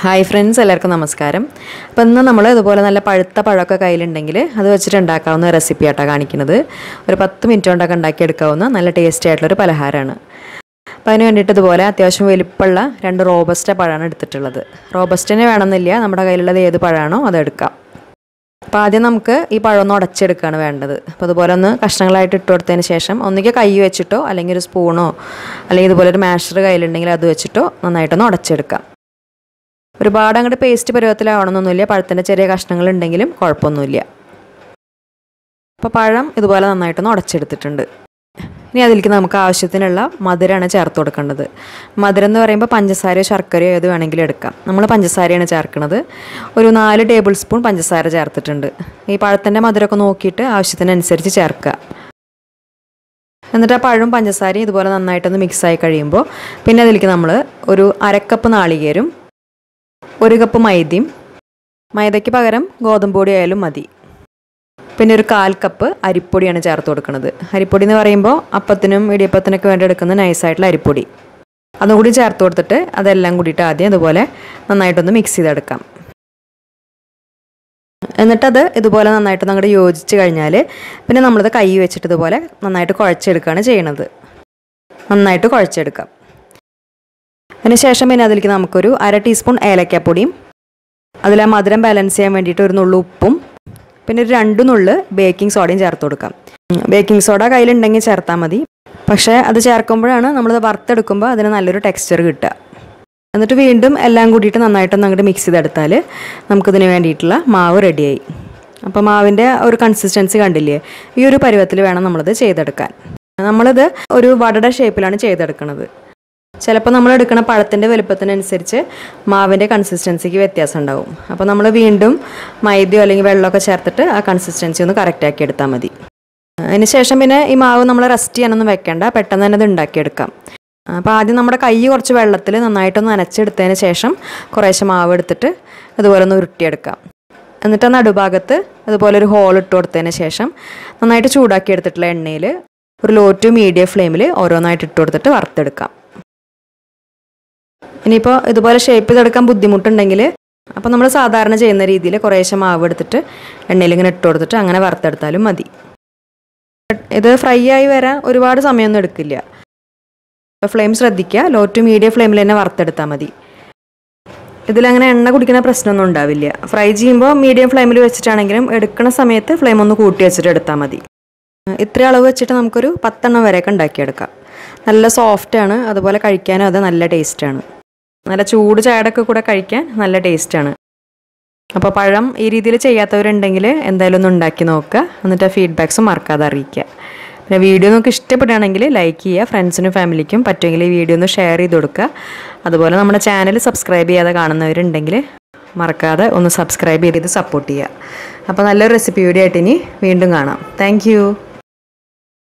hi friends എല്ലാവർക്കും നമസ്കാരം അപ്പോൾ ഇന്ന് നമ്മൾ ഇതുപോലെ നല്ല പഴുത്ത പഴമൊക്കെ കയ്യിലുണ്ടെങ്കിൽ അത് വെച്ചിട്ട് ഉണ്ടാക്കാവുന്ന റെസിപ്പി ആയിട്ടാണ് കാണിക്കുന്നത് ഒരു പത്ത് മിനിറ്റ് കൊണ്ടൊക്കെ ഉണ്ടാക്കിയെടുക്കാവുന്ന നല്ല ടേസ്റ്റി ആയിട്ടുള്ളൊരു പലഹാരമാണ് അപ്പോൾ അതിന് വേണ്ടിയിട്ട് ഇതുപോലെ അത്യാവശ്യം വലിപ്പമുള്ള രണ്ട് റോബസ്റ്റ പഴമാണ് എടുത്തിട്ടുള്ളത് റോബസ്റ്റിനെ വേണമെന്നില്ല നമ്മുടെ കയ്യിലുള്ളത് ഏത് പഴമാണോ അത് എടുക്കാം അപ്പോൾ ആദ്യം നമുക്ക് ഈ പഴം ഒന്ന് ഉടച്ചെടുക്കുകയാണ് വേണ്ടത് അപ്പോൾ അതുപോലെ ഒന്ന് കഷ്ണങ്ങളായിട്ട് ഇട്ട് കൊടുത്തതിന് ശേഷം ഒന്നുകിൽ കൈ വെച്ചിട്ടോ അല്ലെങ്കിൽ ഒരു സ്പൂണോ അല്ലെങ്കിൽ ഇതുപോലെ ഒരു മാഷർ കയ്യിലുണ്ടെങ്കിൽ അത് വെച്ചിട്ടോ നന്നായിട്ടൊന്ന് ഉടച്ചെടുക്കാം ഒരുപാട് അങ്ങോട്ട് പേസ്റ്റ് പരുവത്തിലാവണമെന്നൊന്നുമില്ല പഴത്തിൻ്റെ ചെറിയ കഷ്ണങ്ങൾ ഉണ്ടെങ്കിലും കുഴപ്പമൊന്നുമില്ല അപ്പോൾ പഴം ഇതുപോലെ നന്നായിട്ടൊന്ന് ഉടച്ചെടുത്തിട്ടുണ്ട് ഇനി അതിലേക്ക് നമുക്ക് ആവശ്യത്തിനുള്ള മധുരമാണ് ചേർത്ത് കൊടുക്കേണ്ടത് മധുരം എന്ന് പറയുമ്പോൾ പഞ്ചസാരയോ ശർക്കരയോ ഏത് വേണമെങ്കിലും എടുക്കാം നമ്മൾ പഞ്ചസാരയാണ് ചേർക്കുന്നത് ഒരു നാല് ടേബിൾ സ്പൂൺ പഞ്ചസാര ചേർത്തിട്ടുണ്ട് ഈ പഴത്തിൻ്റെ മധുരമൊക്കെ നോക്കിയിട്ട് ആവശ്യത്തിനനുസരിച്ച് ചേർക്കുക എന്നിട്ട് ആ പഴവും പഞ്ചസാരയും ഇതുപോലെ നന്നായിട്ടൊന്ന് മിക്സായി കഴിയുമ്പോൾ പിന്നെ അതിലേക്ക് നമ്മൾ ഒരു അരക്കപ്പ് നാളികേരും ഒരു കപ്പ് മൈദയും മൈദയ്ക്ക് പകരം ഗോതമ്പ് പൊടി ആയാലും മതി പിന്നെ ഒരു കാൽ കപ്പ് അരിപ്പൊടിയാണ് ചേർത്ത് കൊടുക്കുന്നത് അരിപ്പൊടി എന്ന് പറയുമ്പോൾ അപ്പത്തിനും ഇടിയപ്പത്തിനൊക്കെ വേണ്ടി എടുക്കുന്ന നൈസായിട്ടുള്ള അരിപ്പൊടി അതും കൂടി ചേർത്ത് കൊടുത്തിട്ട് അതെല്ലാം കൂടിയിട്ട് ആദ്യം ഇതുപോലെ നന്നായിട്ടൊന്ന് മിക്സ് ചെയ്തെടുക്കാം എന്നിട്ടത് ഇതുപോലെ നന്നായിട്ട് അങ്ങോട്ട് യോജിച്ച് കഴിഞ്ഞാൽ പിന്നെ നമ്മളത് കൈ വെച്ചിട്ട് ഇതുപോലെ നന്നായിട്ട് കുഴച്ചെടുക്കുകയാണ് ചെയ്യണത് നന്നായിട്ട് കുഴച്ചെടുക്കാം അതിനുശേഷം പിന്നെ അതിലേക്ക് നമുക്കൊരു അര ടീസ്പൂൺ ഏലക്കാപ്പൊടിയും അതിൽ ആ മധുരം ബാലൻസ് ചെയ്യാൻ വേണ്ടിയിട്ട് ഒരു നുള്ളു ഉപ്പും പിന്നെ ഒരു രണ്ട് നുള്ള് ബേക്കിംഗ് സോഡയും ചേർത്ത് കൊടുക്കാം ബേക്കിംഗ് സോഡ കയ്യിലുണ്ടെങ്കിൽ ചേർത്താൽ മതി പക്ഷേ അത് ചേർക്കുമ്പോഴാണ് നമ്മളത് വറുത്തെടുക്കുമ്പോൾ അതിന് നല്ലൊരു ടെക്സ്ചർ കിട്ടുക എന്നിട്ട് വീണ്ടും എല്ലാം കൂടിയിട്ട് നന്നായിട്ടൊന്ന് അങ്ങോട്ട് മിക്സ് ചെയ്തെടുത്താൽ നമുക്കിതിന് വേണ്ടിയിട്ടുള്ള മാവ് റെഡിയായി അപ്പോൾ മാവിൻ്റെ ഒരു കൺസിസ്റ്റൻസി കണ്ടില്ലേ ഈ ഒരു പരുവത്തിൽ വേണം നമ്മളത് ചെയ്തെടുക്കാൻ നമ്മളിത് ഒരു വടയുടെ ഷേപ്പിലാണ് ചെയ്തെടുക്കുന്നത് ചിലപ്പോൾ നമ്മൾ എടുക്കുന്ന പഴത്തിൻ്റെ വലുപ്പത്തിനനുസരിച്ച് മാവിൻ്റെ കൺസിസ്റ്റൻസിക്ക് വ്യത്യാസം ഉണ്ടാവും അപ്പോൾ നമ്മൾ വീണ്ടും മൈദയോ അല്ലെങ്കിൽ വെള്ളമൊക്കെ ചേർത്തിട്ട് ആ കൺസിസ്റ്റൻസി ഒന്ന് കറക്റ്റ് ആക്കി എടുത്താൽ മതി അതിന് ശേഷം പിന്നെ ഈ മാവ് നമ്മൾ റെസ്റ്റ് ചെയ്യാനൊന്നും വെക്കേണ്ട പെട്ടെന്ന് തന്നെ അത് ഉണ്ടാക്കിയെടുക്കാം അപ്പോൾ ആദ്യം നമ്മുടെ കൈ കുറച്ച് വെള്ളത്തിൽ നന്നായിട്ടൊന്ന് നനച്ചെടുത്തതിന് ശേഷം കുറേശ്ശെ മാവ് എടുത്തിട്ട് അതുപോലെ ഒന്ന് ഉരുട്ടിയെടുക്കാം എന്നിട്ട് ആ നടുഭാഗത്ത് അതുപോലെ ഒരു ഹോൾ ഇട്ട് കൊടുത്തതിന് ശേഷം നന്നായിട്ട് ചൂടാക്കി എടുത്തിട്ടുള്ള എണ്ണയിൽ ഒരു ലോ ടു മീഡിയം ഫ്ലെയിമിൽ ഓരോന്നായിട്ട് ഇട്ട് കൊടുത്തിട്ട് വറുത്തെടുക്കാം ഇനിയിപ്പോൾ ഇതുപോലെ ഷേപ്പ് ചെയ്തെടുക്കാൻ ബുദ്ധിമുട്ടുണ്ടെങ്കിൽ അപ്പോൾ നമ്മൾ സാധാരണ ചെയ്യുന്ന രീതിയിൽ കുറേശ്ശെ മാവ് എടുത്തിട്ട് എണ്ണയിൽ ഇങ്ങനെ ഇട്ട് കൊടുത്തിട്ട് അങ്ങനെ വറുത്തെടുത്താലും മതി ഇത് ഫ്രൈ ആയി വരാൻ ഒരുപാട് സമയമൊന്നും എടുക്കില്ല അപ്പോൾ ഫ്ലെയിം ശ്രദ്ധിക്കുക ലോ ടു മീഡിയം ഫ്ലെയിമിൽ തന്നെ വറുത്തെടുത്താൽ മതി ഇതിലങ്ങനെ എണ്ണ കുടിക്കുന്ന പ്രശ്നമൊന്നും ഉണ്ടാവില്ല ഫ്രൈ ചെയ്യുമ്പോൾ മീഡിയം ഫ്ലെയിമിൽ വെച്ചിട്ടാണെങ്കിലും എടുക്കുന്ന സമയത്ത് ഫ്ലെയിം ഒന്ന് കൂട്ടി വെച്ചിട്ട് എടുത്താൽ മതി ഇത്ര അളവ് വെച്ചിട്ട് നമുക്കൊരു പത്തെണ്ണം വരെയൊക്കെ ഉണ്ടാക്കിയെടുക്കാം നല്ല സോഫ്റ്റാണ് അതുപോലെ കഴിക്കാനും അത് നല്ല ടേസ്റ്റാണ് നല്ല ചൂട് ചായടൊക്കെ കൂടെ കഴിക്കാൻ നല്ല ടേസ്റ്റാണ് അപ്പോൾ പഴം ഈ രീതിയിൽ ചെയ്യാത്തവരുണ്ടെങ്കിൽ എന്തായാലും ഒന്ന് ഉണ്ടാക്കി നോക്കുക എന്നിട്ട് ആ ഫീഡ്ബാക്സും മറക്കാതെ അറിയിക്കുക പിന്നെ വീഡിയോ നിങ്ങൾക്ക് ഇഷ്ടപ്പെടുകയാണെങ്കിൽ ലൈക്ക് ചെയ്യുക ഫ്രണ്ട്സിനും ഫാമിലിക്കും പറ്റുമെങ്കിൽ ഈ വീഡിയോ ഒന്ന് ഷെയർ ചെയ്ത് കൊടുക്കുക അതുപോലെ നമ്മുടെ ചാനൽ സബ്സ്ക്രൈബ് ചെയ്യാതെ കാണുന്നവരുണ്ടെങ്കിൽ മറക്കാതെ ഒന്ന് സബ്സ്ക്രൈബ് ചെയ്ത് സപ്പോർട്ട് ചെയ്യുക അപ്പോൾ നല്ലൊരു റെസിപ്പി വീഡിയോ ആയിട്ട് ഇനി വീണ്ടും കാണാം താങ്ക്